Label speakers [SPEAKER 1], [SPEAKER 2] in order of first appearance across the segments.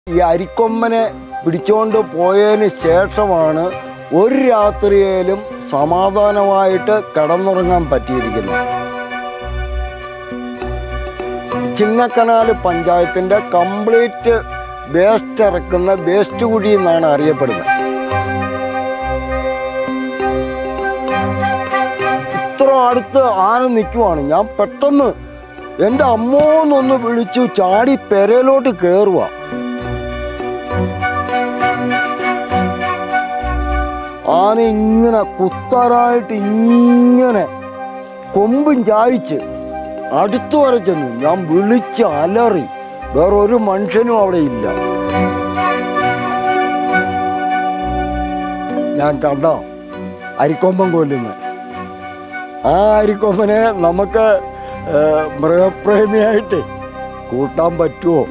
[SPEAKER 1] ഈ അരിക്കൊമ്പനെ പിടിച്ചുകൊണ്ട് പോയതിന് ശേഷമാണ് ഒരു രാത്രിയിലും സമാധാനമായിട്ട് കിടന്നുറങ്ങാൻ പറ്റിയിരിക്കുന്നത് ചിന്നക്കനാല് പഞ്ചായത്തിൻ്റെ കംപ്ലീറ്റ് വേസ്റ്റ് ഇറക്കുന്ന വേസ്റ്റ് കുഴി എന്നാണ് അറിയപ്പെടുന്നത് ഇത്ര അടുത്ത് ആന നിൽക്കുവാണ് ഞാൻ പെട്ടെന്ന് എൻ്റെ അമ്മോന്നൊന്ന് വിളിച്ചു ചാടി പെരയിലോട്ട് കയറുക ആന ഇങ്ങനെ കുത്താനായിട്ട് ഇങ്ങനെ കൊമ്പും ചായച്ച് അടുത്തു വരെ ചെന്നു ഞാൻ വിളിച്ച് അലറി വേറെ ഒരു മനുഷ്യനും അവിടെ ഇല്ല ഞാൻ കണ്ടോ അരിക്കൊമ്പൻ കൊല്ലുന്നത് ആ അരിക്കൊമ്പനെ നമുക്ക് ഏഹ്, മൃഗപ്രേമിയായിട്ട് കൂട്ടാൻ പറ്റുമോ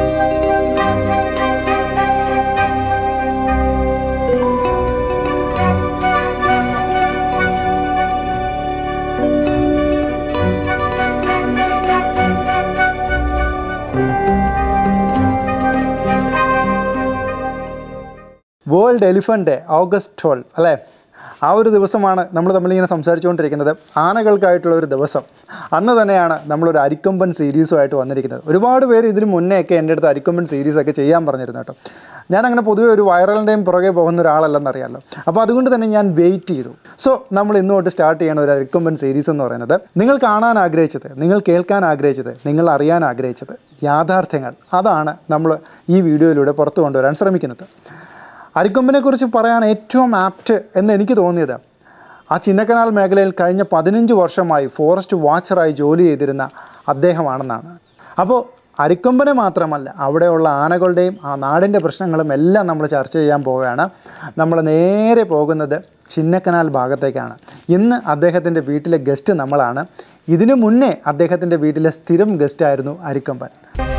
[SPEAKER 2] world elephant day August twelve അല്ലേ ആ ഒരു ദിവസമാണ് നമ്മൾ തമ്മിലിങ്ങനെ സംസാരിച്ചുകൊണ്ടിരിക്കുന്നത് ആനകൾക്കായിട്ടുള്ള ഒരു ദിവസം അന്ന് തന്നെയാണ് നമ്മളൊരു അരിക്കൊമ്പൻ സീരീസുമായിട്ട് വന്നിരിക്കുന്നത് ഒരുപാട് പേര് ഇതിന് മുന്നേ ഒക്കെ എൻ്റെ അടുത്ത് അരിക്കൊമ്പൻ സീരീസൊക്കെ ചെയ്യാൻ പറഞ്ഞിരുന്നു കേട്ടോ ഞാൻ അങ്ങനെ പൊതുവേ ഒരു വൈറലിൻ്റെയും പുറകെ പോകുന്ന ഒരാളല്ലെന്നറിയാമല്ലോ അപ്പോൾ അതുകൊണ്ട് തന്നെ ഞാൻ വെയിറ്റ് ചെയ്തു സോ നമ്മൾ ഇന്ന് തൊട്ട് സ്റ്റാർട്ട് ചെയ്യണ ഒരു അരിക്കൊമ്പൻ സീരീസ് എന്ന് പറയുന്നത് നിങ്ങൾ കാണാൻ ആഗ്രഹിച്ചത് നിങ്ങൾ കേൾക്കാൻ ആഗ്രഹിച്ചത് നിങ്ങൾ അറിയാൻ ആഗ്രഹിച്ചത് യാഥാർത്ഥ്യങ്ങൾ അതാണ് നമ്മൾ ഈ വീഡിയോയിലൂടെ പുറത്തു കൊണ്ടുവരാൻ ശ്രമിക്കുന്നത് അരിക്കൊമ്പിനെ കുറിച്ച് പറയാൻ ഏറ്റവും ആപ്റ്റ് എന്ന് എനിക്ക് തോന്നിയത് ആ ചിന്നക്കനാൽ മേഖലയിൽ കഴിഞ്ഞ പതിനഞ്ച് വർഷമായി ഫോറസ്റ്റ് വാച്ചറായി ജോലി ചെയ്തിരുന്ന അദ്ദേഹമാണെന്നാണ് അപ്പോൾ അരിക്കൊമ്പനെ മാത്രമല്ല അവിടെയുള്ള ആനകളുടെയും ആ നാടിൻ്റെ പ്രശ്നങ്ങളും എല്ലാം നമ്മൾ ചർച്ച ചെയ്യാൻ പോവുകയാണ് നമ്മൾ നേരെ പോകുന്നത് ചിന്നക്കനാൽ ഭാഗത്തേക്കാണ് ഇന്ന് അദ്ദേഹത്തിൻ്റെ വീട്ടിലെ ഗസ്റ്റ് നമ്മളാണ് ഇതിനു മുന്നേ അദ്ദേഹത്തിൻ്റെ വീട്ടിലെ സ്ഥിരം ഗസ്റ്റായിരുന്നു അരിക്കൊമ്പൻ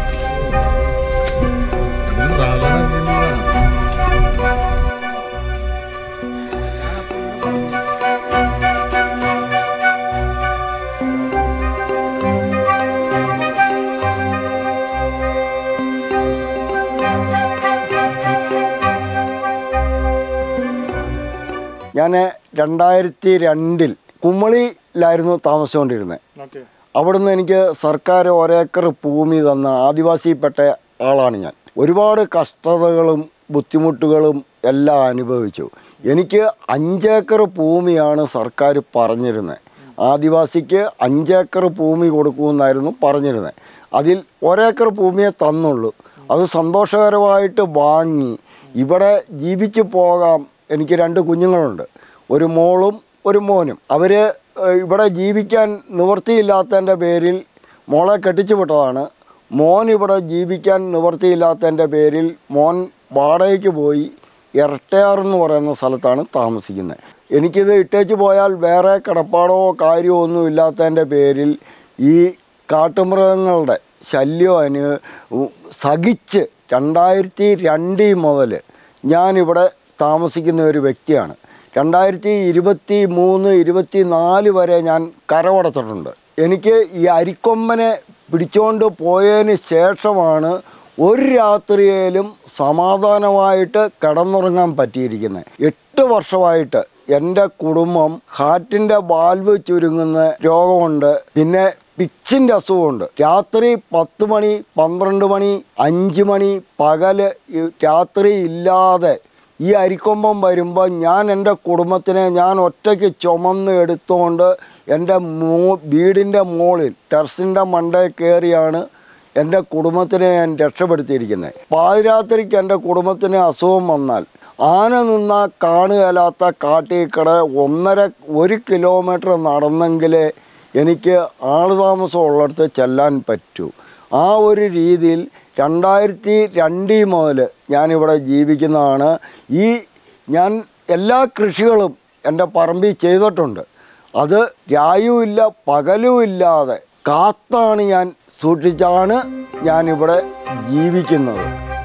[SPEAKER 1] ഞാൻ രണ്ടായിരത്തി രണ്ടിൽ കുമളിയിലായിരുന്നു താമസിച്ചുകൊണ്ടിരുന്നത്
[SPEAKER 2] ഓക്കെ
[SPEAKER 1] അവിടുന്ന് എനിക്ക് സർക്കാർ ഒരേക്കർ ഭൂമി തന്ന ആദിവാസിപ്പെട്ട ആളാണ് ഞാൻ ഒരുപാട് കഷ്ടതകളും ബുദ്ധിമുട്ടുകളും എല്ലാം അനുഭവിച്ചു എനിക്ക് അഞ്ചേക്കർ ഭൂമിയാണ് സർക്കാർ പറഞ്ഞിരുന്നത് ആദിവാസിക്ക് അഞ്ചേക്കർ ഭൂമി കൊടുക്കുമെന്നായിരുന്നു പറഞ്ഞിരുന്നത് അതിൽ ഒരേക്കർ ഭൂമിയെ തന്നുള്ളൂ അത് സന്തോഷകരമായിട്ട് വാങ്ങി ഇവിടെ ജീവിച്ചു പോകാം എനിക്ക് രണ്ട് കുഞ്ഞുങ്ങളുണ്ട് ഒരു മോളും ഒരു മോനും അവർ ഇവിടെ ജീവിക്കാൻ നിവൃത്തിയില്ലാത്തതിൻ്റെ പേരിൽ മോളെ കെട്ടിച്ചു വിട്ടതാണ് മോൻ ഇവിടെ ജീവിക്കാൻ നിവൃത്തിയില്ലാത്തതിൻ്റെ പേരിൽ മോൻ വാടകയ്ക്ക് പോയി ഇരട്ടയാർ എന്ന് പറയുന്ന സ്ഥലത്താണ് താമസിക്കുന്നത് എനിക്കിത് ഇട്ടേച്ച് പോയാൽ വേറെ കിടപ്പാടോ കാര്യമോ ഒന്നും ഇല്ലാത്തതിൻ്റെ പേരിൽ ഈ കാട്ടുമൃഗങ്ങളുടെ ശല്യം അനു സഹിച്ച് രണ്ടായിരത്തി രണ്ടിൽ മുതൽ ഞാനിവിടെ താമസിക്കുന്ന ഒരു വ്യക്തിയാണ് രണ്ടായിരത്തി ഇരുപത്തി മൂന്ന് ഇരുപത്തി നാല് വരെ ഞാൻ കരവടച്ചിട്ടുണ്ട് എനിക്ക് ഈ അരിക്കൊമ്പനെ പിടിച്ചുകൊണ്ട് പോയതിന് ശേഷമാണ് ഒരു രാത്രിയിലും സമാധാനമായിട്ട് കിടന്നുറങ്ങാൻ പറ്റിയിരിക്കുന്നത് എട്ട് വർഷമായിട്ട് എൻ്റെ കുടുംബം ഹാർട്ടിൻ്റെ വാൽവ് ചുരുങ്ങുന്ന രോഗമുണ്ട് പിന്നെ പിച്ചിൻ്റെ അസുഖമുണ്ട് രാത്രി പത്ത് മണി പന്ത്രണ്ട് മണി അഞ്ച് മണി പകല് ഈ രാത്രി ഇല്ലാതെ ഈ അരിക്കൊമ്പം വരുമ്പോൾ ഞാൻ എൻ്റെ കുടുംബത്തിനെ ഞാൻ ഒറ്റയ്ക്ക് ചുമന്ന് എടുത്തുകൊണ്ട് എൻ്റെ മോ വീടിൻ്റെ മുകളിൽ ടെറസിൻ്റെ മണ്ടയിൽ കയറിയാണ് എൻ്റെ കുടുംബത്തിനെ ഞാൻ രക്ഷപ്പെടുത്തിയിരിക്കുന്നത് പാതിരാത്രിക്ക് എൻ്റെ കുടുംബത്തിന് അസുഖം വന്നാൽ ആന നിന്നാൽ കാണുകയില്ലാത്ത കാട്ടിക്കട ഒന്നര ഒരു കിലോമീറ്റർ നടന്നെങ്കിലേ എനിക്ക് ആളുതാമസം ഉള്ളിടത്ത് ചെല്ലാൻ പറ്റൂ ആ ഒരു രീതിയിൽ രണ്ടായിരത്തി രണ്ടിൽ മുതൽ ഞാനിവിടെ ജീവിക്കുന്നതാണ് ഈ ഞാൻ എല്ലാ കൃഷികളും എൻ്റെ പറമ്പിൽ ചെയ്തിട്ടുണ്ട് അത് രായുമില്ല പകലുമില്ലാതെ കാത്താണ് ഞാൻ സൂക്ഷിച്ചാണ് ഞാനിവിടെ ജീവിക്കുന്നത്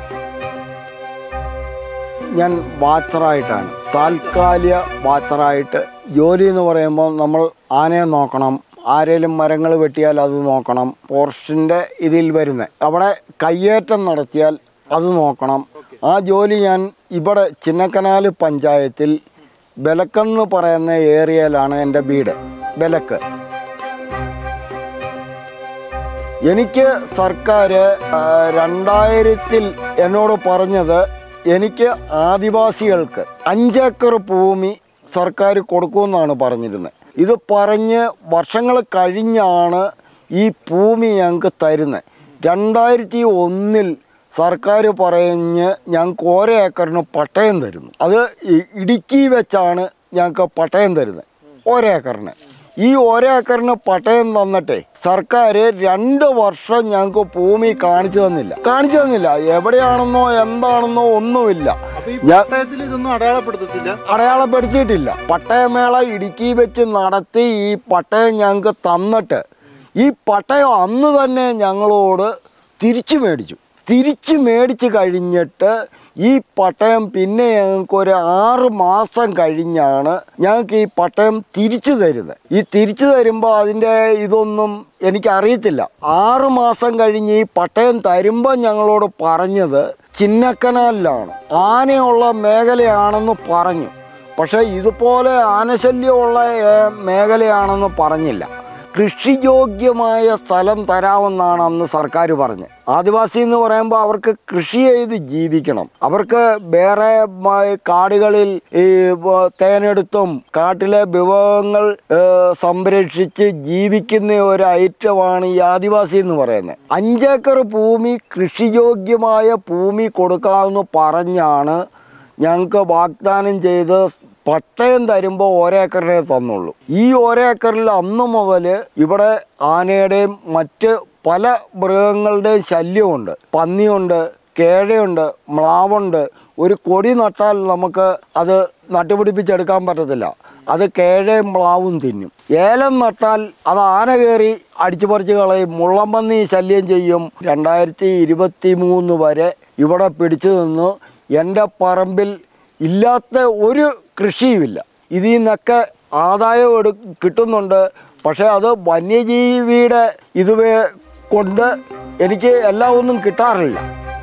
[SPEAKER 1] ഞാൻ വാച്ചറായിട്ടാണ് താൽക്കാലിക വാച്ചറായിട്ട് ജോലി എന്ന് പറയുമ്പോൾ നമ്മൾ ആനയെ നോക്കണം ആരേലും മരങ്ങൾ വെട്ടിയാൽ അത് നോക്കണം ഫോറസ്റ്റിൻ്റെ ഇതിൽ വരുന്നത് അവിടെ കയ്യേറ്റം നടത്തിയാൽ അത് നോക്കണം ആ ജോലി ഞാൻ ഇവിടെ ചിന്നക്കനാല് പഞ്ചായത്തിൽ ബലക്കെന്ന് പറയുന്ന ഏരിയയിലാണ് എൻ്റെ വീട് ബലക്ക് എനിക്ക് സർക്കാർ രണ്ടായിരത്തിൽ എന്നോട് പറഞ്ഞത് എനിക്ക് ആദിവാസികൾക്ക് അഞ്ചേക്കർ ഭൂമി സർക്കാർ കൊടുക്കുമെന്നാണ് പറഞ്ഞിരുന്നത് ഇത് പറഞ്ഞ് വർഷങ്ങൾ കഴിഞ്ഞാണ് ഈ ഭൂമി ഞങ്ങൾക്ക് തരുന്നത് രണ്ടായിരത്തി ഒന്നിൽ സർക്കാർ പറഞ്ഞ് ഞങ്ങൾക്ക് ഓരോ ഏക്കറിന് പട്ടയം തരുന്നു അത് ഇ- ഇടുക്കി വെച്ചാണ് ഞങ്ങൾക്ക് പട്ടയം തരുന്നത് ഒരേക്കറിന് ഈ ഒരേക്കറിന് പട്ടയം തന്നിട്ടേ സർക്കാർ രണ്ട് വർഷം ഞങ്ങൾക്ക് ഭൂമി കാണിച്ചു തന്നില്ല കാണിച്ചു തന്നില്ല എവിടെയാണെന്നോ എന്താണെന്നോ ഒന്നുമില്ല
[SPEAKER 2] അപ്പൊ ഈ
[SPEAKER 1] ഞാൻ-
[SPEAKER 2] പട്ടയത്തിൽ ഇതൊന്നും അടയാളപ്പെടുത്തത്തില്ല
[SPEAKER 1] അടയാളപ്പെടുത്തിയിട്ടില്ല പട്ടയമേള ഇടുക്കി വെച്ച് നടത്തി ഈ പട്ടയം ഞങ്ങൾക്ക് തന്നിട്ട് ഈ പട്ടയം അന്ന് തന്നെ ഞങ്ങളോട് തിരിച്ചു മേടിച്ചു തിരിച്ചു മേടിച്ച് കഴിഞ്ഞിട്ട് ഈ പട്ടയം പിന്നെ ഞങ്ങൾക്ക് ഒരു ആറ് മാസം കഴിഞ്ഞാണ് ഞങ്ങൾക്ക് ഈ പട്ടയം തിരിച്ചു തരുന്നത് ഈ തിരിച്ചു തരുമ്പോൾ അതിൻ്റെ ഇതൊന്നും എനിക്കറിയത്തില്ല ആറ് മാസം കഴിഞ്ഞ് ഈ പട്ടയം തരുമ്പോൾ ഞങ്ങളോട് പറഞ്ഞത് ചിന്നക്കനാലിലാണ് ആനയുള്ള മേഖലയാണെന്ന് പറഞ്ഞു പക്ഷേ ഇതുപോലെ ആനശല്യമുള്ള ഏ, മേഖലയാണെന്ന് പറഞ്ഞില്ല കൃഷിയോഗ്യമായ സ്ഥലം തരാമെന്നാണ് അന്ന് സർക്കാർ പറഞ്ഞത് ആദിവാസി എന്ന് പറയുമ്പോൾ അവർക്ക് കൃഷി ചെയ്ത് ജീവിക്കണം അവർക്ക് വേറെ മ- കാടുകളിൽ ഈ വ- തേനെടുത്തും കാട്ടിലെ വിഭവങ്ങൾ ഏ, സംരക്ഷിച്ച് ജീവിക്കുന്ന ഒരു ഐറ്റമാണ് ഈ ആദിവാസി എന്ന് പറയുന്നത് അഞ്ചേക്കർ ഭൂമി കൃഷിയോഗ്യമായ ഭൂമി കൊടുക്കാമെന്ന് പറഞ്ഞാണ് ഞങ്ങൾക്ക് വാഗ്ദാനം ചെയ്ത് പട്ടയം തരുമ്പോൾ ഒരേക്കറിനെ തന്നുള്ളൂ ഈ ഒരേക്കറിൽ അന്ന് മുതൽ ഇവിടെ ആനയുടെയും മറ്റ് പല മൃഗങ്ങളുടെയും ശല്യമുണ്ട് പന്നിയുണ്ട് കേഴയുണ്ട് മ്ലാവുണ്ട് ഒരു കൊടി നട്ടാൽ നമുക്ക് അത് നട്ടുപിടിപ്പിച്ചെടുക്കാൻ പറ്റത്തില്ല അത് കേഴയും മ്ലാവും തിന്നും ഏലം നട്ടാൽ അത് ആന കയറി അടിച്ചു പറിച്ച് കളയും മുള്ളമ്പന്നി ശല്യം ചെയ്യും രണ്ടായിരത്തി ഇരുപത്തി മൂന്ന് വരെ ഇവിടെ പിടിച്ചു നിന്നു എൻ്റെ പറമ്പിൽ ഇല്ലാത്ത ഒരു കൃഷിയുമില്ല ഇതിൽ നിന്നൊക്കെ ആദായം എടു കിട്ടുന്നുണ്ട് പക്ഷേ അത് വന്യജീവിയുടെ ഇത് വേ- കൊണ്ട് എനിക്ക് എല്ലാം ഒന്നും കിട്ടാറില്ല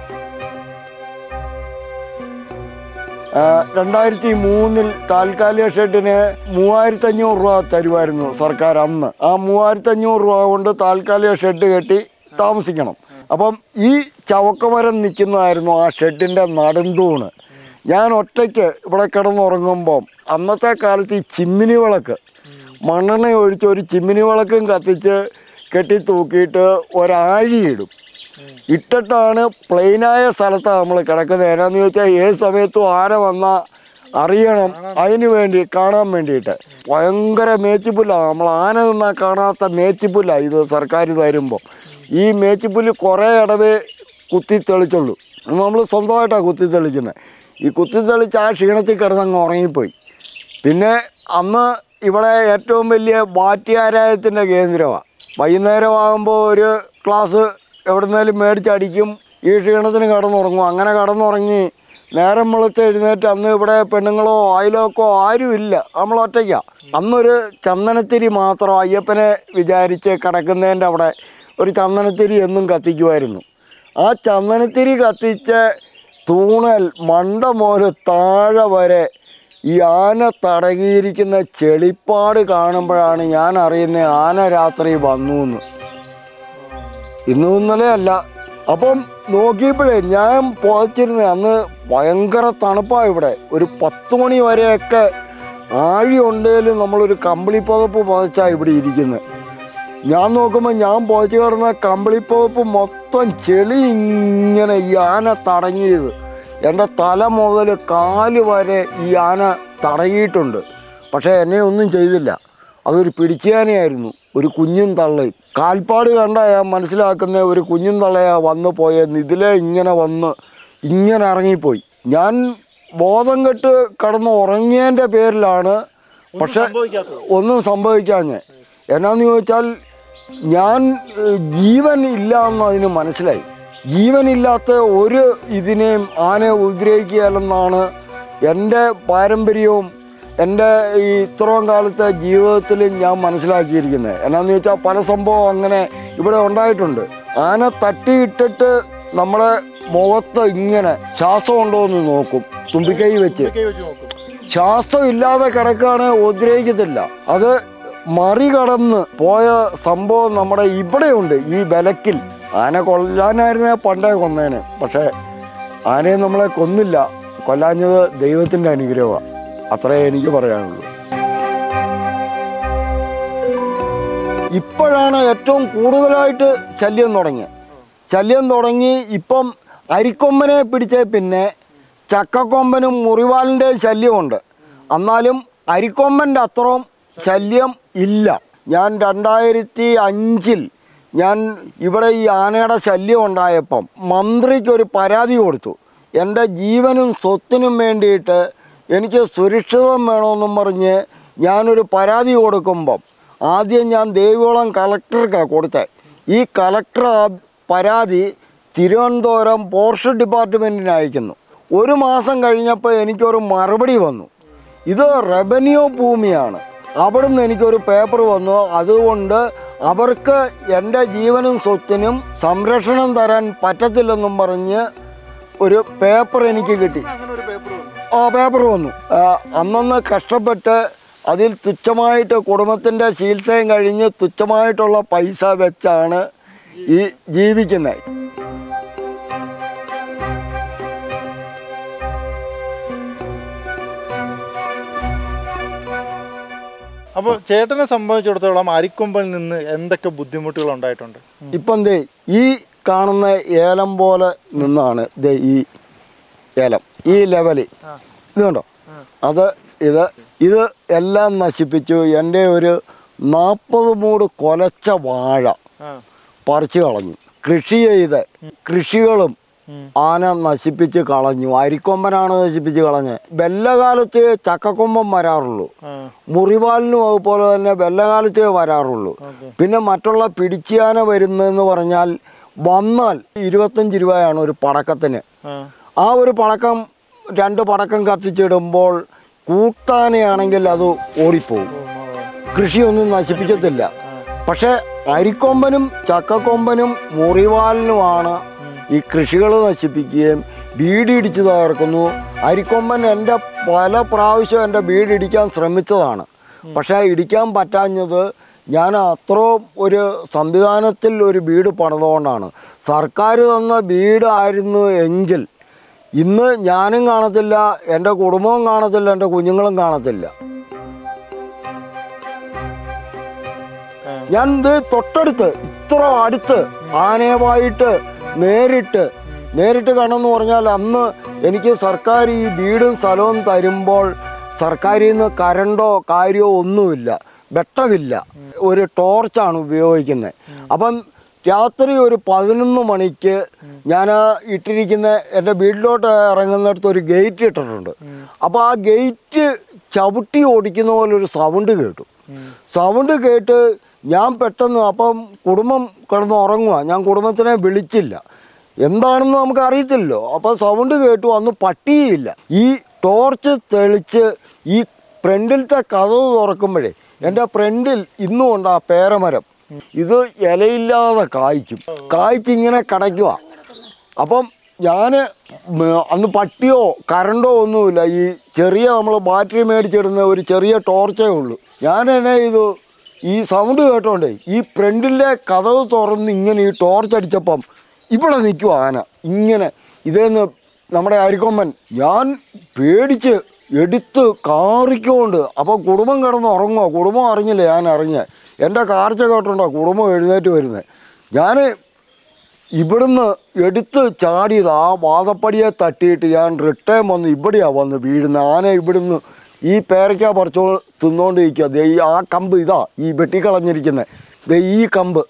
[SPEAKER 1] ആ, രണ്ടായിരത്തി മൂന്നിൽ താൽക്കാലിക ഷെഡിന് മൂവായിരത്തി അഞ്ഞൂറ് രൂപ തരുമായിരുന്നു സർക്കാർ അന്ന് ആ മൂവായിരത്തി അഞ്ഞൂറ് രൂപ കൊണ്ട് താൽക്കാലിക ഷെഡ് കെട്ടി താമസിക്കണം അപ്പം ഈ ചവക്കമരം നിൽക്കുന്നതായിരുന്നു ആ ഷെഡിൻ്റെ നടുന്തൂണ് ഞാൻ ഒറ്റയ്ക്ക് ഇവിടെ കിടന്നുറങ്ങുമ്പം അന്നത്തെ കാലത്ത് ഈ ചിമ്മിനി വിളക്ക് മണ്ണെണ്ണ ഒഴിച്ച് ഒരു ചിമ്മിനി വിളക്കും കത്തിച്ച് കെട്ടി തൂക്കിയിട്ട് ഒരാഴിയിടും ഇട്ടിട്ടാണ് പ്ലെയിനായ സ്ഥലത്താണ് നമ്മൾ കിടക്കുന്നത് എന്നാന്ന് ചോദിച്ചാൽ ഏത് സമയത്തും ആന വന്നാൽ അറിയണം അതിന് വേണ്ടി കാണാൻ വേണ്ടിയിട്ട് ഭയങ്കര മേച്ചിപ്പുല്ലാണ് നമ്മൾ ആന നിന്നാൽ കാണാത്ത മേച്ചിപ്പുല്ലാണ് ഇത് സർക്കാർ തരുമ്പോൾ ഈ മേച്ചിപ്പുല്ല് കുറേ ഇടവേ കുത്തി തെളിച്ചുള്ളൂ നമ്മൾ സ്വന്തമായിട്ടാണ് കുത്തി തെളിക്കുന്നത് ഈ കുത്തി തെളിച്ച് ആ ക്ഷീണത്തിൽ കിടന്നങ്ങ് ഉറങ്ങിപ്പോയി പിന്നെ അന്ന് ഇവിടെ ഏറ്റവും വലിയ വാറ്റിയാരായത്തിൻ്റെ കേന്ദ്രമാണ് വൈകുന്നേരമാകുമ്പോൾ ഒരു ക്ലാസ് എവിടുന്നേലും മേടിച്ചടിക്കും ഈ ക്ഷീണത്തിന് കിടന്നുറങ്ങും അങ്ങനെ കിടന്നുറങ്ങി നേരം വെളുത്ത് എഴുന്നേറ്റ് അന്ന് ഇവിടെ പെണ്ണുങ്ങളോ അയലോക്കോ ആരും ഇല്ല നമ്മൾ ഒറ്റയ്ക്കാണ് അന്നൊരു ചന്ദനത്തിരി മാത്രം അയ്യപ്പനെ വിചാരിച്ച് കിടക്കുന്നതിൻ്റെ അവിടെ ഒരു ചന്ദനത്തിരി എന്നും കത്തിക്കുമായിരുന്നു ആ ചന്ദനത്തിരി കത്തിച്ച് തൂണൽ മണ്ട മുതൽ താഴെ വരെ ഈ ആന തടകിയിരിക്കുന്ന ചെളിപ്പാട് കാണുമ്പോഴാണ് ഞാൻ അറിയുന്നത് ആന രാത്രി വന്നു എന്ന് ഇന്നും ഇന്നലെ അല്ല അപ്പം നോക്കിയപ്പോഴേ ഞാൻ പുതച്ചിരുന്നത് അന്ന് ഭയങ്കര തണുപ്പാണ് ഇവിടെ ഒരു പത്ത് മണി വരെയൊക്കെ ആഴി ഉണ്ടെങ്കിലും നമ്മളൊരു കമ്പിളി പുതപ്പ് പുതച്ചാണ് ഇവിടെ ഇരിക്കുന്നത് ഞാൻ നോക്കുമ്പോൾ ഞാൻ പുതച്ച് കിടന്ന കമ്പിളി പുതപ്പ് മൊത്തം ചെളി ഇങ്ങനെ ഈ ആന തടങ്ങിയത് എൻ്റെ തല മുതൽ കാല് വരെ ഈ ആന തടങ്ങിയിട്ടുണ്ട് പക്ഷേ എന്നെ ഒന്നും ചെയ്തില്ല അതൊരു പിടിച്ചാനയായിരുന്നു ഒരു കുഞ്ഞും തള്ളയും കാൽപ്പാട് കണ്ടാൽ ഞാൻ മനസ്സിലാക്കുന്ന ഒരു കുഞ്ഞും തള്ളയാ വന്നു പോയെന്ന് ഇതിലെ ഇങ്ങനെ വന്ന് ഇങ്ങനെ ഇറങ്ങിപ്പോയി ഞാൻ ബോധം കെട്ട് കിടന്ന് ഉറങ്ങിയതിൻ്റെ പേരിലാണ് പക്ഷെ
[SPEAKER 2] സംഭവിക്കാത്തത്
[SPEAKER 1] ഒന്നും സംഭവിക്കാഞ്ഞ് എന്നാന്ന് ചോദിച്ചാൽ ഞാൻ ഏഹ്, ജീവൻ ഇല്ല എന്ന് അതിന് മനസ്സിലായി ജീവനില്ലാത്ത ഒരു ഇതിനെയും ആനയെ ഉപദ്രവിക്കുകയല്ലെന്നാണ് എൻ്റെ പാരമ്പര്യവും എൻ്റെ ഈ ഇത്രയും കാലത്തെ ജീവിതത്തിൽ ഞാൻ മനസ്സിലാക്കിയിരിക്കുന്നത് എന്നാന്ന് ചോദിച്ചാൽ പല സംഭവം അങ്ങനെ ഇവിടെ ഉണ്ടായിട്ടുണ്ട് ആന തട്ടിയിട്ടിട്ട് നമ്മളെ മുഖത്ത് ഇങ്ങനെ ശ്വാസം ഉണ്ടോ എന്ന് നോക്കും തുമ്പിക്കൈ വെച്ച്
[SPEAKER 2] കൈ വെച്ച് നോക്കും
[SPEAKER 1] ശ്വാസം ഇല്ലാതെ കിടക്കാണ് ഉദ്രവിക്കത്തില്ല അത് മറികടന്ന് പോയ സംഭവം നമ്മുടെ ഇവിടെയുണ്ട് ഈ വിലക്കിൽ ആന കൊല്ലാനായിരുന്നേ പണ്ടേ കൊന്നേനെ പക്ഷേ ആനയെ നമ്മളെ കൊന്നില്ല കൊല്ലാഞ്ഞത് ദൈവത്തിൻ്റെ അനുഗ്രഹമാണ് അത്രേ എനിക്ക് പറയാനുള്ളൂ ഇപ്പോഴാണ് ഏറ്റവും കൂടുതലായിട്ട് ശല്യം തുടങ്ങിയത് ശല്യം തുടങ്ങി ഇപ്പം അരിക്കൊമ്പനെ പിടിച്ച പിന്നെ ചക്കക്കൊമ്പനും മുറിവാലിൻ്റെ ശല്യമുണ്ട് എന്നാലും അരിക്കൊമ്പൻ്റെ അത്രയും ശല്യം ഇല്ല ഞാൻ രണ്ടായിരത്തി അഞ്ചിൽ ഞാൻ ഇവിടെ ഈ ആനയുടെ ശല്യം ഉണ്ടായപ്പം മന്ത്രിക്ക് ഒരു പരാതി കൊടുത്തു എൻ്റെ ജീവനും സ്വത്തിനും വേണ്ടിയിട്ട് എനിക്ക് സുരക്ഷിതം വേണമെന്നും പറഞ്ഞ് ഞാനൊരു പരാതി കൊടുക്കുമ്പം ആദ്യം ഞാൻ ദേവികുളം കളക്ടർക്കാണ് കൊടുത്തത് ഈ കളക്ടർ ആ പരാതി തിരുവനന്തപുരം പോർഷൻ ഡിപ്പാർട്ട്മെൻറ്റിന് അയക്കുന്നു ഒരു മാസം കഴിഞ്ഞപ്പോൾ എനിക്കൊരു മറുപടി വന്നു ഇത് റവന്യൂ ഭൂമിയാണ് അവിടുന്ന് എനിക്കൊരു പേപ്പർ വന്നു അതുകൊണ്ട് അവർക്ക് എൻ്റെ ജീവനും സ്വത്തിനും സംരക്ഷണം തരാൻ പറ്റത്തില്ലെന്നും പറഞ്ഞ് ഒരു പേപ്പർ എനിക്ക് കിട്ടി
[SPEAKER 2] അങ്ങനെ ഒരു പേപ്പർ വന്നു
[SPEAKER 1] ആ പേപ്പർ വന്നു ആ, അന്നന്ന് കഷ്ടപ്പെട്ട് അതിൽ തുച്ഛമായിട്ട് കുടുംബത്തിൻ്റെ ചികിത്സയും കഴിഞ്ഞ് തുച്ഛമായിട്ടുള്ള പൈസ വെച്ചാണ് ഈ ജീവിക്കുന്നത്
[SPEAKER 2] അപ്പോൾ ചേട്ടനെ സംബന്ധിച്ചിടത്തോളം അരിക്കൊമ്പൽ നിന്ന് എന്തൊക്കെ ബുദ്ധിമുട്ടുകൾ ഉണ്ടായിട്ടുണ്ട്
[SPEAKER 1] ഇപ്പം ദേ ഈ കാണുന്ന ഏലം പോലെ നിന്നാണ് ദേ ഈ ഏലം ഈ ലെവല് ഇത് കണ്ടോ അത് ഇത് ഇത് എല്ലാം നശിപ്പിച്ചു എൻ്റെ ഒരു നാൽപ്പത് മൂട് കൊലച്ച വാഴ
[SPEAKER 2] ആ
[SPEAKER 1] പറിച്ചു കളഞ്ഞു കൃഷി ചെയ്ത് കൃഷികളും
[SPEAKER 2] ഉം.
[SPEAKER 1] ആന നശിപ്പിച്ച് കളഞ്ഞു അരിക്കൊമ്പനാണ് നശിപ്പിച്ച് കളഞ്ഞത് വെല്ലകാലത്ത് ചക്കക്കൊമ്പൻ വരാറുള്ളൂ
[SPEAKER 2] ആ
[SPEAKER 1] മുറിവാലിനും അതുപോലെ തന്നെ വെല്ലകാലത്തേ വരാറുള്ളൂ
[SPEAKER 2] ഓക്കെ
[SPEAKER 1] പിന്നെ മറ്റുള്ള പിടിച്ചിയാന വരുന്നതെന്ന് പറഞ്ഞാൽ വന്നാൽ ഇരുപത്തഞ്ച് രൂപയാണ് ഒരു പടക്കത്തിന്
[SPEAKER 2] ആ
[SPEAKER 1] ആ ഒരു പടക്കം രണ്ട് പടക്കം കത്തിച്ചിടുമ്പോൾ കൂട്ടാനയാണെങ്കിൽ അത് ഓടിപ്പോകും
[SPEAKER 2] ഓ, ആ,
[SPEAKER 1] കൃഷിയൊന്നും നശിപ്പിക്കത്തില്ല പക്ഷേ അരിക്കൊമ്പനും ചക്കക്കൊമ്പനും മുറിവാലിനുമാണ് ഈ കൃഷികൾ നശിപ്പിക്കുകയും വീടിടിച്ച് തകർക്കുന്നു അരിക്കൊമ്പൻ എൻ്റെ പല പ്രാവശ്യം എൻ്റെ വീടിടിക്കാൻ ശ്രമിച്ചതാണ് പക്ഷേ ഇടിക്കാൻ പറ്റാഞ്ഞത് ഞാൻ അത്രയും ഒരു സംവിധാനത്തിൽ ഒരു വീട് പണിതുകൊണ്ടാണ് സർക്കാർ തന്ന വീടായിരുന്നു എങ്കിൽ ഇന്ന് ഞാനും കാണത്തില്ല എൻ്റെ കുടുംബവും കാണത്തില്ല എൻ്റെ കുഞ്ഞുങ്ങളും കാണത്തില്ല
[SPEAKER 2] ആ.
[SPEAKER 1] ഞാൻ ഇത് തൊട്ടടുത്ത് ഇത്ര അടുത്ത് ആനയുമായിട്ട് നേരിട്ട് നേരിട്ട് കാണുമെന്ന് പറഞ്ഞാൽ അന്ന് എനിക്ക് സർക്കാർ ഈ വീടും സ്ഥലവും തരുമ്പോൾ സർക്കാരിൽ നിന്ന് കരണ്ടോ കാര്യമോ ഒന്നുമില്ല വെട്ടമില്ല ഒരു ടോർച്ചാണ് ഉപയോഗിക്കുന്നത് അപ്പം രാത്രി ഒരു പതിനൊന്ന് മണിക്ക് ഞാൻ ആ ഇട്ടിരിക്കുന്ന എൻ്റെ വീട്ടിലോട്ട് ഇറങ്ങുന്നിടത്ത് ഒരു ഗേറ്റ് ഇട്ടിട്ടുണ്ട് അപ്പോൾ ആ ഗേറ്റ് ചവിട്ടി ഓടിക്കുന്ന പോലെ ഒരു സൗണ്ട് കേട്ടു സൗണ്ട് കേട്ട് ഞാൻ പെട്ടെന്ന് അപ്പം കുടുംബം കിടന്ന് ഉറങ്ങുക ഞാൻ കുടുംബത്തിനെ വിളിച്ചില്ല എന്താണെന്ന് നമുക്ക് അറിയത്തില്ലല്ലോ അപ്പോൾ സൗണ്ട് കേട്ടു അന്ന് പട്ടിയില്ല ഈ ടോർച്ച് തെളിച്ച് ഈ ഫ്രണ്ടിലത്തെ കഥവ് തുറക്കുമ്പോഴേ എൻ്റെ ഫ്രണ്ടിൽ ഇന്നും ഉണ്ട് ആ പേരമരം ഇത് ഇലയില്ലാതെ കായ്ക്കും കായ്ച്ചിങ്ങനെ കിടക്കുക അപ്പം ഞാൻ അന്ന് പട്ടിയോ കറണ്ടോ ഒന്നുമില്ല ഈ ചെറിയ നമ്മൾ ബാറ്ററി മേടിച്ചിടുന്ന ഒരു ചെറിയ ടോർച്ചേ ഉള്ളൂ ഞാൻ എന്നെ ഇത് ഈ സൗണ്ട് കേട്ടോണ്ടേ ഈ ഫ്രണ്ടിലെ കഥവ് തുറന്ന് ഇങ്ങനെ ഈ ടോർച്ച് അടിച്ചപ്പം ഇവിടെ നിൽക്കുക ആന ഇങ്ങനെ ഇതേന്ന് നമ്മുടെ അരിക്കൊമ്പൻ ഞാൻ പേടിച്ച് എടുത്ത് കാറിക്കൊണ്ട് അപ്പോൾ കുടുംബം കിടന്ന് ഉറങ്ങുക കുടുംബം അറിഞ്ഞില്ല ഞാൻ അറിഞ്ഞ എൻ്റെ കാർച്ച കേട്ടോണ്ടോ കുടുംബം എഴുന്നേറ്റ് വരുന്നത് ഞാൻ ഇവിടുന്ന് എടുത്ത് ചാടിയത് ആ വാദപ്പടിയെ തട്ടിയിട്ട് ഞാൻ റിട്ടേൺ വന്ന് ഇവിടെയാണ് വന്ന് വീഴുന്നത് ആന ഇവിടുന്ന് ഈ പേരയ്ക്ക പറിച്ചോ തിന്നുകൊണ്ടിരിക്കുക ദേ ഈ ആ കമ്പ് ഇതാ ഈ വെട്ടിക്കളഞ്ഞിരിക്കുന്നത് ദേ ഈ കമ്പ്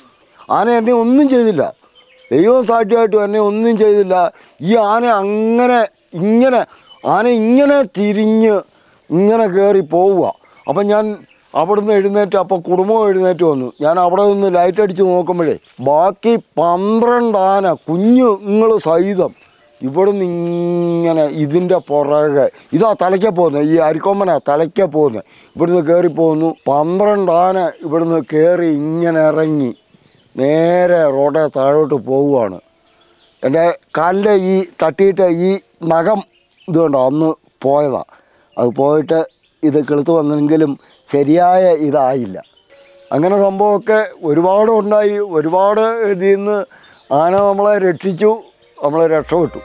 [SPEAKER 1] ആന എന്നെ ഒന്നും ചെയ്തില്ല ദൈവം സാക്ഷിയായിട്ടും എന്നെ ഒന്നും ചെയ്തില്ല ഈ ആന അങ്ങനെ ഇങ്ങനെ ആന ഇങ്ങനെ തിരിഞ്ഞ് ഇങ്ങനെ കയറി പോവുക അപ്പം ഞാൻ അവിടുന്ന് എഴുന്നേറ്റ് അപ്പോൾ കുടുംബം എഴുന്നേറ്റ് വന്നു ഞാൻ അവിടെ നിന്ന് ലൈറ്റ് അടിച്ച് നോക്കുമ്പോഴേ ബാക്കി പന്ത്രണ്ട് ആന കുഞ്ഞുങ്ങൾ സഹിതം ഇവിടുന്ന് ഇങ്ങനെ ഇതിൻ്റെ പുറകെ ഇതാ തലയ്ക്ക പോകുന്നത് ഈ അരിക്കൊമ്പനാ തലയ്ക്ക പോകുന്നത് ഇവിടുന്ന് കയറി പോകുന്നു പന്ത്രണ്ട് ആന ഇവിടുന്ന് കയറി ഇങ്ങനെ ഇറങ്ങി നേരെ റോഡെ താഴോട്ട് പോവുകയാണ് എൻ്റെ കാലിൻ്റെ ഈ തട്ടിയിട്ട് ഈ നഖം ഇത് കണ്ടോ അന്ന് പോയതാണ് അത് പോയിട്ട് ഇത് കിളുത്ത് വന്നെങ്കിലും ശരിയായ ഇതായില്ല അങ്ങനെ സംഭവമൊക്കെ ഒരുപാട് ഉണ്ടായി ഒരുപാട് ഇതിൽ നിന്ന് ആന നമ്മളെ രക്ഷിച്ചു നമ്മളെ രക്ഷപ്പെട്ടു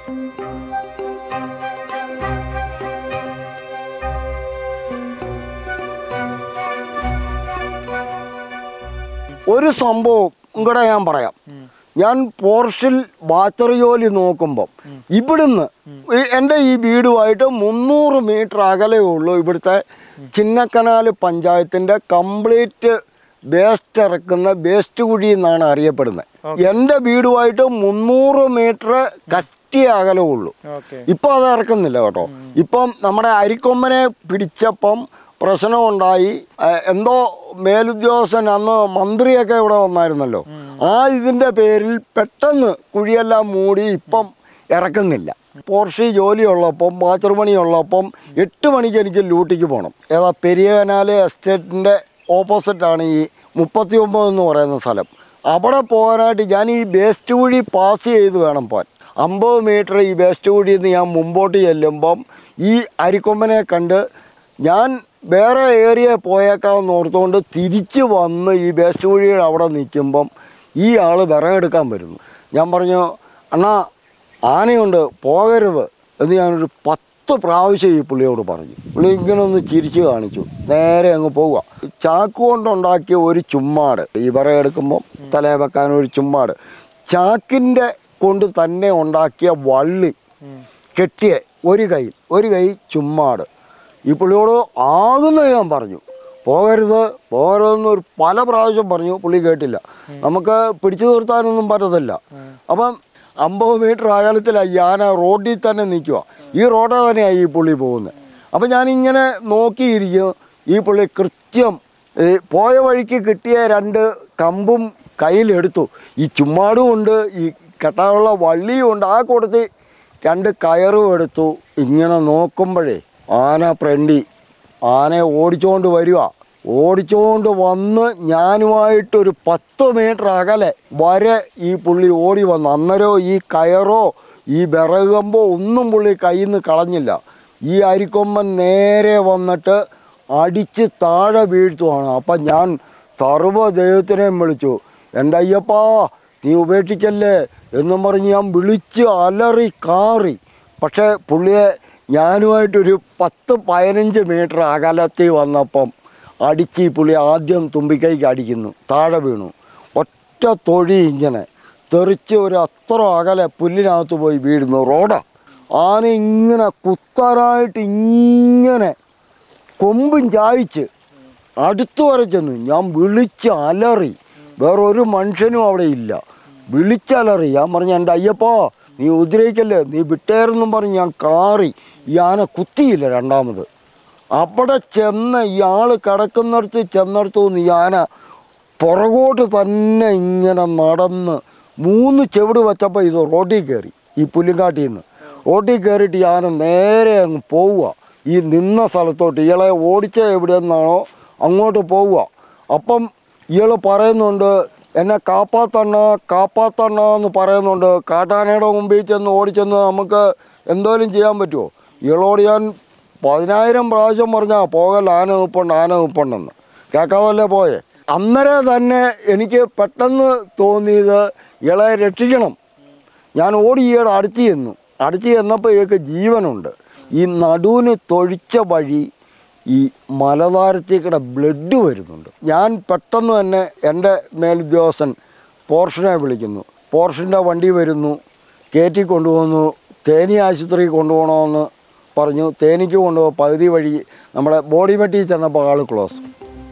[SPEAKER 1] ഒരു സംഭവം കൂടെ ഞാൻ പറയാം ഞാൻ പോർഷിൽ ബാച്ചറി ജോലി നോക്കുമ്പം ഇവിടുന്ന് ഈ എൻ്റെ ഈ വീടുമായിട്ട് മുന്നൂറ് മീറ്റർ അകലേ ഉള്ളൂ ഇവിടുത്തെ ചിന്നക്കനാൽ പഞ്ചായത്തിൻ്റെ കംപ്ലീറ്റ് വേസ്റ്റ് ഇറക്കുന്ന വേസ്റ്റ് കുഴി എന്നാണ് അറിയപ്പെടുന്നത് എൻ്റെ വീടുമായിട്ട് മുന്നൂറ് മീറ്റർ കറ്റി അകലേ ഉള്ളൂ
[SPEAKER 2] ഓക്കെ
[SPEAKER 1] ഇപ്പം അത് ഇറക്കുന്നില്ല കേട്ടോ ഇപ്പം നമ്മുടെ അരിക്കൊമ്പനെ പിടിച്ചപ്പം പ്രശ്നമുണ്ടായി ഏഹ് എന്തോ മേലുദ്യോഗസ്ഥൻ അന്ന് മന്ത്രിയൊക്കെ ഇവിടെ വന്നായിരുന്നല്ലോ ആ ഇതിൻ്റെ പേരിൽ പെട്ടെന്ന് കുഴിയെല്ലാം മൂടി ഇപ്പം ഇറക്കുന്നില്ല പോർഷി ജോലിയുള്ളപ്പം ബാച്ചർ പണിയുള്ളപ്പം എട്ട് മണിക്ക് എനിക്ക് ലൂട്ടിക്ക് പോകണം ഏതാ പെരിയ കനാല് എസ്റ്റേറ്റിൻ്റെ ഓപ്പോസിറ്റാണ് ഈ മുപ്പത്തി ഒമ്പത് എന്ന് പറയുന്ന സ്ഥലം അവിടെ പോകാനായിട്ട് ഞാൻ ഈ വേസ്റ്റ് കുഴി പാസ് ചെയ്ത് വേണം പോകാൻ അമ്പത് മീറ്റർ ഈ വേസ്റ്റ് കുഴിയിൽ നിന്ന് ഞാൻ മുമ്പോട്ട് ചെല്ലുമ്പം ഈ അരിക്കൊമ്പനെ കണ്ട് ഞാൻ വേറെ ഏരിയ പോയേക്കാമെന്ന് ഓർത്തുകൊണ്ട് തിരിച്ച് വന്ന് ഈ വേസ്റ്റ് കുഴിയുടെ അവിടെ നിൽക്കുമ്പം ഈ ആൾ വിറകെടുക്കാൻ വരുന്നു ഞാൻ പറഞ്ഞു അണ്ണാ ആനയുണ്ട് പോകരുത് എന്ന് ഞാനൊരു പത്ത് പ്രാവശ്യം ഈ പുള്ളിയോട് പറഞ്ഞു പുള്ളി ഇങ്ങനെ ഒന്ന് ചിരിച്ച് കാണിച്ചു നേരെ അങ്ങ് പോവുക ചാക്ക് കൊണ്ടുണ്ടാക്കിയ ഒരു ചുമ്മാട് ഈ വിറകെടുക്കുമ്പം തലേ വെക്കാൻ ഒരു ചുമ്മാട് ചാക്കിൻ്റെ കൊണ്ട് തന്നെ ഉണ്ടാക്കിയ വള്ളി കെട്ടിയ ഒരു കൈ ഒരു കൈ ചുമ്മാട് ഈ പുള്ളിയോട് ആകുന്ന ഞാൻ പറഞ്ഞു പോകരുത് പോകരുതെന്ന് ഒരു പല പ്രാവശ്യം പറഞ്ഞു പുള്ളി കേട്ടില്ല നമുക്ക് പിടിച്ചു നിർത്താനൊന്നും പറ്റത്തില്ല അപ്പം അമ്പത് മീറ്റർ അകലത്തിലാണ് ഈ ആന റോഡിൽ തന്നെ നിൽക്കുക ഈ റോഡിൽ തന്നെയാണ് ഈ പുള്ളി പോകുന്നത് അപ്പം ഞാനിങ്ങനെ നോക്കിയിരിക്കും ഈ പുള്ളി കൃത്യം ഈ പോയ വഴിക്ക് കിട്ടിയ രണ്ട് കമ്പും കയ്യിലെടുത്തു ഈ ചുമ്മാടും ഉണ്ട് ഈ കെട്ടാനുള്ള വള്ളിയും ഉണ്ട് ആ കൊടുത്ത് രണ്ട് കയറും എടുത്തു ഇങ്ങനെ നോക്കുമ്പോഴേ ആന ഫ്രണ്ടി ആനയെ ഓടിച്ചുകൊണ്ട് വരിക ഓടിച്ചുകൊണ്ട് വന്ന് ഞാനുമായിട്ടൊരു പത്ത് മീറ്റർ അകലെ വരെ ഈ പുള്ളി ഓടി വന്നു അന്നേരോ ഈ കയറോ ഈ വിറകമ്പോ ഒന്നും പുള്ളി കയ്യിൽ നിന്ന് കളഞ്ഞില്ല ഈ അരിക്കൊമ്പൻ നേരെ വന്നിട്ട് അടിച്ച് താഴെ വീഴ്ത്തുവാണ് അപ്പം ഞാൻ സർവ്വ ദൈവത്തിനെയും വിളിച്ചു എൻ്റെ അയ്യപ്പാ നീ ഉപേക്ഷിക്കല്ലേ എന്നും പറഞ്ഞ് ഞാൻ വിളിച്ച് അലറി കാറി പക്ഷേ പുള്ളിയെ ഞാനുമായിട്ടൊരു പത്ത് പതിനഞ്ച് മീറ്റർ അകലത്തിൽ വന്നപ്പം അടിച്ച് ഈ പുള്ളി ആദ്യം തുമ്പിക്കൈക്ക് അടിക്കുന്നു താഴെ വീണു ഒറ്റ തൊഴി ഇങ്ങനെ തെറിച്ച് ഒരു അത്ര അകലെ പുല്ലിനകത്ത് പോയി വീഴുന്നു റോഡാ ആന ഇങ്ങനെ കുത്താനായിട്ട് ഇങ്ങനെ കൊമ്പും ചായച്ച് അടുത്തു വരെ ചെന്നു ഞാൻ വിളിച്ച് അലറി വേറെ ഒരു മനുഷ്യനും അവിടെ ഇല്ല വിളിച്ചലറി ഞാൻ പറഞ്ഞു എൻ്റെ അയ്യപ്പോ നീ ഉദ്രവിക്കല്ലേ നീ വിട്ടേരെന്നും പറഞ്ഞ് ഞാൻ കാറി ഈ ആന കുത്തിയില്ല രണ്ടാമത് അവിടെ ചെന്ന് ഈ ആൾ കിടക്കുന്നിടത്ത് ചെന്നിടത്തു നിന്ന് ഈ ആന പുറകോട്ട് തന്നെ ഇങ്ങനെ നടന്ന് മൂന്ന് ചെവിട് വെച്ചപ്പോൾ ഇത് റോഡിൽ കയറി ഈ പുല്ലുംകാട്ടിൽ നിന്ന് റോഡിൽ കയറിയിട്ട് ഈ ആന നേരെ അങ്ങ് പോവുക ഈ നിന്ന സ്ഥലത്തോട്ട് ഇയാളെ ഓടിച്ച എവിടെ നിന്നാണോ അങ്ങോട്ട് പോവുക അപ്പം ഇയാൾ പറയുന്നുണ്ട് എന്നെ കാപ്പാത്തണ്ണ കാപ്പാത്തണ്ണ എന്ന് പറയുന്നുണ്ട് കാട്ടാനയുടെ മുമ്പിൽ ചെന്ന് ഓടിച്ചെന്ന് നമുക്ക് എന്തോലും ചെയ്യാൻ പറ്റുമോ ഇയാളോട് ഞാൻ പതിനായിരം പ്രാവശ്യം പറഞ്ഞാൽ പോകല്ല ആന നിൽപ്പുണ്ട് ആന നിൽപ്പുണ്ടെന്ന് കേൾക്കാതല്ലേ പോയെ അന്നേരം തന്നെ എനിക്ക് പെട്ടെന്ന് തോന്നിയത് ഇയാളെ രക്ഷിക്കണം ഞാൻ ഓടി ഈയിടെ അടുത്ത് ചെന്നു അടുത്ത് ചെന്നപ്പോൾ ഇയാൾക്ക് ജീവനുണ്ട് ഈ നടുവിന് തൊഴിച്ച വഴി ഈ മലതാരത്തേക്കിടെ ബ്ലഡ് വരുന്നുണ്ട് ഞാൻ പെട്ടെന്ന് തന്നെ എൻ്റെ മേലുദ്യോഗസ്ഥൻ പോർഷനെ വിളിക്കുന്നു പോർഷൻ്റെ വണ്ടി വരുന്നു കയറ്റി കൊണ്ടുപോകുന്നു തേനി ആശുപത്രി കൊണ്ടുപോകണമെന്ന് പറഞ്ഞു തേനിക്ക് കൊണ്ടുപോകും പകുതി വഴി നമ്മുടെ ബോഡി വെട്ടി ചെന്നപ്പോൾ ആൾ ക്ലോസ്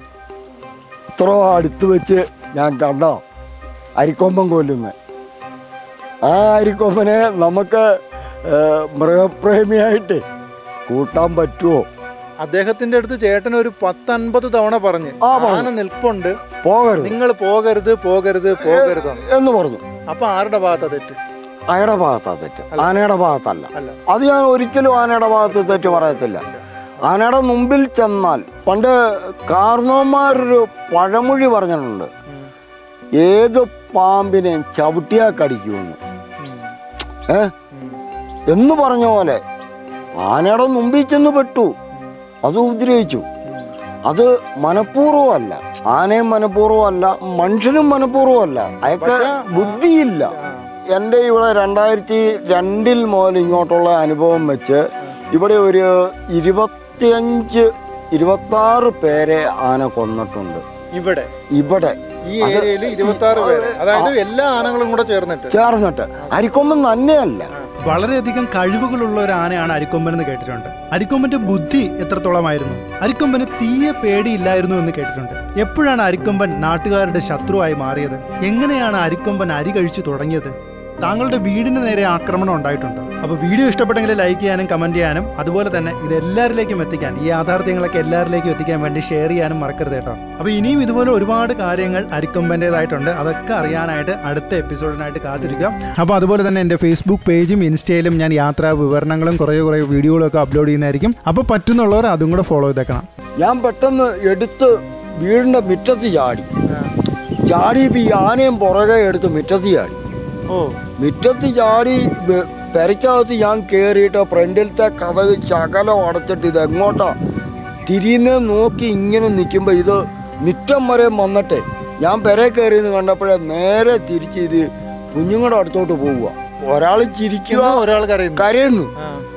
[SPEAKER 1] ഇത്ര അടുത്ത് വെച്ച് ഞാൻ കണ്ട അരിക്കൊമ്പൻ കൊല്ലുന്നത് ആ അരിക്കൊമ്പനെ നമുക്ക് ഏഹ്, മൃഗപ്രേമിയായിട്ട് കൂട്ടാൻ പറ്റുമോ
[SPEAKER 2] അദ്ദേഹത്തിന്റെ അടുത്ത് ചേട്ടൻ ഒരു പത്തൻപത് തവണ പറഞ്ഞ്
[SPEAKER 1] ആ, പറഞ്ഞു.
[SPEAKER 2] ആന നിൽപ്പുണ്ട്
[SPEAKER 1] പോകരുത്
[SPEAKER 2] നിങ്ങൾ പോകരുത് പോകരുത് പോകരുത്
[SPEAKER 1] എന്ന് പറഞ്ഞു
[SPEAKER 2] അപ്പൊ ആരുടെ ഭാഗത്താ തെറ്റ്
[SPEAKER 1] അയാളുടെ ഭാഗത്താ തെറ്റ് ആനയുടെ ഭാഗത്തല്ല
[SPEAKER 2] അല്ല
[SPEAKER 1] അത് ഞാൻ ഒരിക്കലും ആനയുടെ ഭാഗത്ത് തെറ്റ് പറയത്തില്ല ആനയുടെ മുമ്പിൽ ചെന്നാൽ പണ്ട് കാർന്നോന്മാരൊരു പഴമൊഴി പറഞ്ഞിട്ടുണ്ട്
[SPEAKER 2] ഉം.
[SPEAKER 1] ഏത് പാമ്പിനെയും ചവിട്ടിയാൽ കടിക്കുമെന്ന്
[SPEAKER 2] ഉം.
[SPEAKER 1] ഏ എന്ന് പറഞ്ഞ പോലെ ആനയുടെ മുമ്പിൽ ചെന്ന് പെട്ടു അത് ഉപദ്രവിച്ചു അത് മനഃപൂർവ്വമല്ല ആനയും മനഃപൂർവ്വമല്ല മനുഷ്യനും മനഃപൂർവ്വമല്ല അയാൾക്ക്
[SPEAKER 2] പക്ഷേ,
[SPEAKER 1] ബുദ്ധിയില്ല എൻ്റെ ഇവിടെ രണ്ടായിരത്തി രണ്ടിൽ മുതൽ ഇങ്ങോട്ടുള്ള അനുഭവം വെച്ച് ഇവിടെ ഒരു ഇരുപത്തിയഞ്ച് ഇരുപത്താറ് പേരെ ആന കൊന്നിട്ടുണ്ട്
[SPEAKER 2] ഇവിടെ
[SPEAKER 1] ഇവിടെ
[SPEAKER 2] ഈ ഏരിയയിൽ ഇരുപത്തി ആറ് പേര് അതായത് എല്ലാ ആനകളും കൂടെ ചേർന്നിട്ട്
[SPEAKER 1] ചേർന്നിട്ട് അരിക്കൊമ്പൻ തന്നെയല്ല
[SPEAKER 2] വളരെയധികം കഴിവുകളുള്ള ഒരു ആനയാണ് അരിക്കൊമ്പൻ എന്ന് കേട്ടിട്ടുണ്ട് അരിക്കൊമ്പന്റെ ബുദ്ധി എത്രത്തോളമായിരുന്നു അരിക്കൊമ്പന് തീയെ പേടിയില്ലായിരുന്നു എന്ന് കേട്ടിട്ടുണ്ട് എപ്പോഴാണ് അരിക്കൊമ്പൻ നാട്ടുകാരുടെ ശത്രുവായി മാറിയത് എങ്ങനെയാണ് അരിക്കൊമ്പൻ അരി കഴിച്ചു തുടങ്ങിയത് താങ്കളുടെ വീടിന് നേരെ ആക്രമണം ഉണ്ടായിട്ടുണ്ടോ അപ്പോൾ വീഡിയോ ഇഷ്ടപ്പെട്ടെങ്കിൽ ലൈക്ക് ചെയ്യാനും കമന്റ് ചെയ്യാനും അതുപോലെ തന്നെ ഇത് എല്ലാവരിലേക്കും എത്തിക്കാൻ ഈ യാഥാർത്ഥ്യങ്ങളൊക്കെ എല്ലാവരിലേക്കും എത്തിക്കാൻ വേണ്ടി ഷെയർ ചെയ്യാനും മറക്കരുത് കേട്ടോ അപ്പോൾ ഇനിയും ഇതുപോലെ ഒരുപാട് കാര്യങ്ങൾ അരിക്കൊമ്പൻ്റെതായിട്ടുണ്ട് അതൊക്കെ അറിയാനായിട്ട് അടുത്ത എപ്പിസോഡിനായിട്ട് കാത്തിരിക്കാം അപ്പോൾ അതുപോലെ തന്നെ എൻ്റെ ഫേസ്ബുക്ക് പേജും ഇൻസ്റ്റയിലും ഞാൻ യാത്രാ വിവരണങ്ങളും കുറേ കുറേ വീഡിയോകളും ഒക്കെ അപ്ലോഡ് ചെയ്യുന്നതായിരിക്കും അപ്പോൾ പറ്റുന്നുള്ളവർ അതും കൂടെ ഫോളോ ചെയ്തേക്കണം
[SPEAKER 1] ഞാൻ പെട്ടെന്ന് എടുത്ത് വീടിൻ്റെ മുറ്റത്ത് ചാടി ചാടിയപ്പോൾ ഈ ആനയും പുറകെ എടുത്ത് മുറ്റത്ത് ചാടി
[SPEAKER 2] ഓ
[SPEAKER 1] മുറ്റത്ത് ചാടി വെ- പെരയ്ക്കകത്ത് ഞാൻ കയറിയിട്ട് ഫ്രണ്ടിലത്തെ കഥക് ശകലം അടച്ചിട്ട് ഇത് എങ്ങോട്ടാ തിരിയുന്ന നോക്കി ഇങ്ങനെ നിൽക്കുമ്പോൾ ഇത് മുറ്റം വരെ വന്നിട്ട് ഞാൻ പെര കയറിയെന്ന് കണ്ടപ്പോഴേ നേരെ തിരിച്ച് ഇത് കുഞ്ഞുങ്ങളുടെ അടുത്തോട്ട് പോവുക ഒരാൾ ചിരിക്കുക
[SPEAKER 2] ഒരാൾ കരയുന്നു
[SPEAKER 1] കരയുന്നു